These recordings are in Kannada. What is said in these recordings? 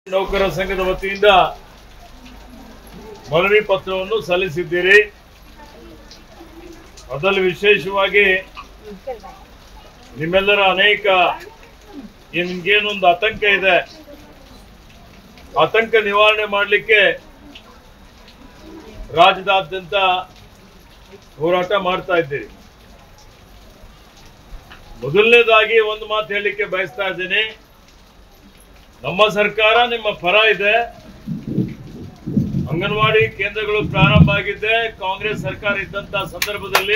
ನೌಕರರ ಸಂಘದ ವತಿಯಿಂದ ಮನವಿ ಪತ್ರವನ್ನು ಸಲ್ಲಿಸಿದ್ದೀರಿ ಅದರಲ್ಲಿ ವಿಶೇಷವಾಗಿ ನಿಮ್ಮೆಲ್ಲರ ಅನೇಕ ಏನ್ ನಿಮ್ಗೇನೊಂದು ಆತಂಕ ಇದೆ ಆತಂಕ ನಿವಾರಣೆ ಮಾಡಲಿಕ್ಕೆ ರಾಜ್ಯದಾದ್ಯಂತ ಹೋರಾಟ ಮಾಡ್ತಾ ಇದ್ದೀರಿ ಮೊದಲನೇದಾಗಿ ಒಂದು ಮಾತು ಹೇಳಲಿಕ್ಕೆ ಬಯಸ್ತಾ ಇದ್ದೀನಿ ನಮ್ಮ ಸರ್ಕಾರ ನಿಮ್ಮ ಪರ ಇದೆ ಅಂಗನವಾಡಿ ಕೇಂದ್ರಗಳು ಪ್ರಾರಂಭ ಆಗಿದ್ದೆ ಕಾಂಗ್ರೆಸ್ ಸರ್ಕಾರ ಇದ್ದಂತ ಸಂದರ್ಭದಲ್ಲಿ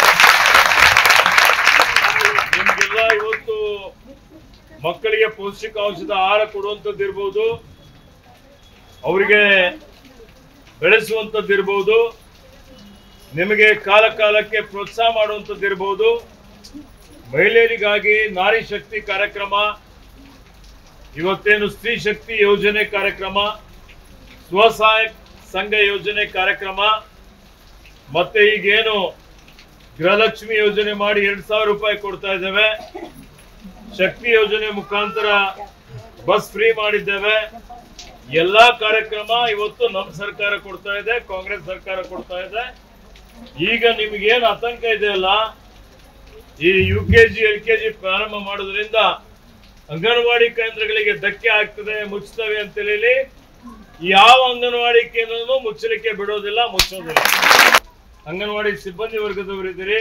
ನಿಮ್ಗೆಲ್ಲ ಇವತ್ತು ಮಕ್ಕಳಿಗೆ ಪೌಷ್ಟಿಕಾಂಶದ ಆಹಾರ ಕೊಡುವಂಥದ್ದು ಇರ್ಬೋದು ಅವರಿಗೆ ಬೆಳೆಸುವಂಥದ್ದು ಇರ್ಬೋದು ನಿಮಗೆ ಕಾಲ ಕಾಲಕ್ಕೆ ಪ್ರೋತ್ಸಾಹ ಮಾಡುವಂಥದ್ದು ಇರ್ಬೋದು ಮಹಿಳೆಯರಿಗಾಗಿ ನಾರಿ ಶಕ್ತಿ ಕಾರ್ಯಕ್ರಮ ಇವತ್ತೇನು ಸ್ತ್ರೀ ಶಕ್ತಿ ಯೋಜನೆ ಕಾರ್ಯಕ್ರಮ ಸ್ವಸಹಾಯ ಸಂಘ ಯೋಜನೆ ಕಾರ್ಯಕ್ರಮ ಮತ್ತೆ ಈಗೇನು ಗೃಹಲಕ್ಷ್ಮಿ ಯೋಜನೆ ಮಾಡಿ ಎರಡ್ ಸಾವಿರ ರೂಪಾಯಿ ಕೊಡ್ತಾ ಇದ್ದೇವೆ ಶಕ್ತಿ ಯೋಜನೆ ಮುಖಾಂತರ ಬಸ್ ಫ್ರೀ ಮಾಡಿದ್ದೇವೆ ಎಲ್ಲಾ ಕಾರ್ಯಕ್ರಮ ಇವತ್ತು ನಮ್ಮ ಸರ್ಕಾರ ಕೊಡ್ತಾ ಇದೆ ಕಾಂಗ್ರೆಸ್ ಸರ್ಕಾರ ಕೊಡ್ತಾ ಇದೆ ಈಗ ನಿಮ್ಗೇನು ಆತಂಕ ಇದೆಯಲ್ಲ ಈ U K G L K G ಪ್ರಾರಂಭ ಮಾಡೋದ್ರಿಂದ ಅಂಗನವಾಡಿ ಕೇಂದ್ರಗಳಿಗೆ ಧಕ್ಕೆ ಆಗ್ತದೆ ಮುಚ್ತವೆ ಅಂತ ಹೇಳಿ ಯಾವ ಅಂಗನವಾಡಿ ಕೇಂದ್ರನೂ ಮುಚ್ಚಲಿಕ್ಕೆ ಬಿಡೋದಿಲ್ಲ ಮುಚ್ಚೋದಿಲ್ಲ ಅಂಗನವಾಡಿ ಸಿಬ್ಬಂದಿ ವರ್ಗದವರಿದ್ದೀರಿ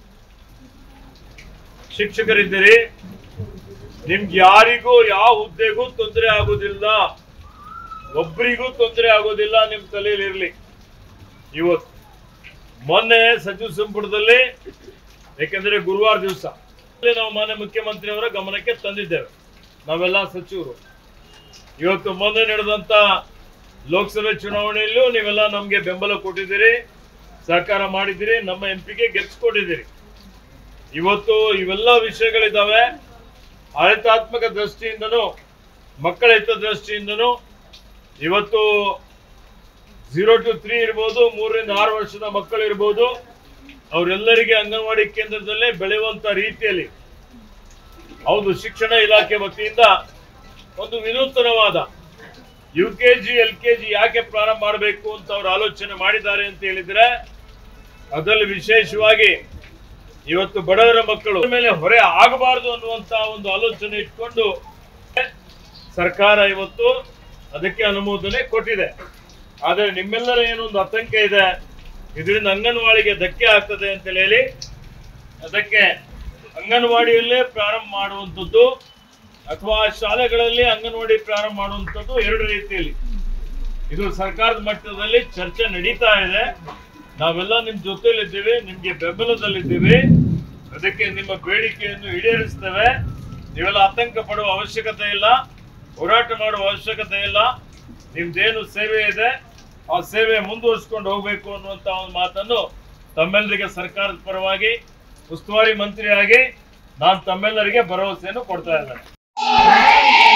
ಶಿಕ್ಷಕರಿದ್ದೀರಿ ನಿಮ್ಗೆ ಯಾರಿಗೂ ಯಾವ ಹುದ್ದೆಗೂ ತೊಂದರೆ ಆಗೋದಿಲ್ಲ ಒಬ್ಬರಿಗೂ ತೊಂದರೆ ಆಗೋದಿಲ್ಲ ನಿಮ್ ತಲೆಯಲ್ಲಿ ಇರ್ಲಿ ಇವತ್ತು ಮೊನ್ನೆ ಸಚಿವ ಸಂಪುಟದಲ್ಲಿ ಯಾಕೆಂದ್ರೆ ಗುರುವಾರ ದಿವಸ ನಾವು ಮಾನ್ಯ ಮುಖ್ಯಮಂತ್ರಿಯವರ ಗಮನಕ್ಕೆ ತಂದಿದ್ದೇವೆ ನಾವೆಲ್ಲ ಸಚಿವರು ಇವತ್ತು ಮೊನ್ನೆ ನಡೆದಂತ ಲೋಕಸಭೆ ಚುನಾವಣೆಯಲ್ಲೂ ನೀವೆಲ್ಲ ನಮ್ಗೆ ಬೆಂಬಲ ಕೊಟ್ಟಿದ್ದೀರಿ ಸಹಕಾರ ಮಾಡಿದ್ದೀರಿ ನಮ್ಮ ಎಂ ಪಿಗೆ ಗೆಲ್ಸ್ಕೊಟ್ಟಿದ್ದೀರಿ ಇವತ್ತು ಇವೆಲ್ಲ ವಿಷಯಗಳಿದ್ದಾವೆ ಆಡಳಿತಾತ್ಮಕ ದೃಷ್ಟಿಯಿಂದನೂ ಮಕ್ಕಳ ಹಿತದೃಷ್ಟಿಯಿಂದನೂ ಇವತ್ತು ಝೀರೋ ಟು ತ್ರೀ ಇರ್ಬೋದು ಮೂರರಿಂದ ಆರು ವರ್ಷದ ಮಕ್ಕಳು ಇರ್ಬೋದು ಅವರೆಲ್ಲರಿಗೆ ಅಂಗನವಾಡಿ ಕೇಂದ್ರದಲ್ಲೇ ಬೆಳೆಯುವಂತ ರೀತಿಯಲ್ಲಿ ಹೌದು ಶಿಕ್ಷಣ ಇಲಾಖೆ ವತಿಯಿಂದ ಒಂದು ವಿನೂತನವಾದ U K G L K G ಯಾಕೆ ಪ್ರಾರಂಭ ಮಾಡಬೇಕು ಅಂತ ಅವರು ಆಲೋಚನೆ ಮಾಡಿದ್ದಾರೆ ಅಂತ ಹೇಳಿದ್ರೆ ಅದರಲ್ಲಿ ವಿಶೇಷವಾಗಿ ಇವತ್ತು ಬಡವರ ಮಕ್ಕಳು ಮೇಲೆ ಹೊರೆ ಆಗಬಾರದು ಅನ್ನುವಂತ ಒಂದು ಆಲೋಚನೆ ಇಟ್ಕೊಂಡು ಸರ್ಕಾರ ಇವತ್ತು ಅದಕ್ಕೆ ಅನುಮೋದನೆ ಕೊಟ್ಟಿದೆ ಆದರೆ ನಿಮ್ಮೆಲ್ಲರ ಏನೊಂದು ಆತಂಕ ಇದೆ ಇದರಿಂದ ಅಂಗನವಾಡಿಗೆ ಧಕ್ಕೆ ಆಗ್ತದೆ ಅಂತ ಹೇಳಿ ಅದಕ್ಕೆ ಅಂಗನವಾಡಿಯಲ್ಲೇ ಪ್ರಾರಂಭ ಮಾಡುವಂಥದ್ದು ಅಥವಾ ಶಾಲೆಗಳಲ್ಲಿ ಅಂಗನವಾಡಿ ಪ್ರಾರಂಭ ಮಾಡುವಂಥದ್ದು ಎರಡು ರೀತಿಯಲ್ಲಿ ಇದು ಸರ್ಕಾರದ ಮಟ್ಟದಲ್ಲಿ ಚರ್ಚೆ ನಡೀತಾ ಇದೆ ನಾವೆಲ್ಲ ನಿಮ್ ಜೊತೆಲಿದ್ದೀವಿ ನಿಮ್ಗೆ ಬೆಂಬಲದಲ್ಲಿದ್ದೀವಿ ಅದಕ್ಕೆ ನಿಮ್ಮ ಬೇಡಿಕೆಯನ್ನು ಈಡೇರಿಸ್ತೇವೆ ನೀವೆಲ್ಲ ಆತಂಕ ಪಡುವ ಅವಶ್ಯಕತೆ ಇಲ್ಲ ಹೋರಾಟ ಮಾಡುವ ಅವಶ್ಯಕತೆ ಇಲ್ಲ ನಿಮ್ದೇನು ಸೇವೆ ಇದೆ ಆ ಸೇವೆ ಮುಂದುವರಿಸ್ಕೊಂಡು ಹೋಗ್ಬೇಕು ಅನ್ನುವಂತ ಒಂದು ಮಾತನ್ನು ತಮ್ಮೆಲ್ಲರಿಗೆ ಸರ್ಕಾರದ ಪರವಾಗಿ ಉಸ್ತುವಾರಿ ಮಂತ್ರಿಯಾಗಿ ನಾನು ತಮ್ಮೆಲ್ಲರಿಗೆ ಭರವಸೆಯನ್ನು ಕೊಡ್ತಾ ಇದ್ದೇನೆ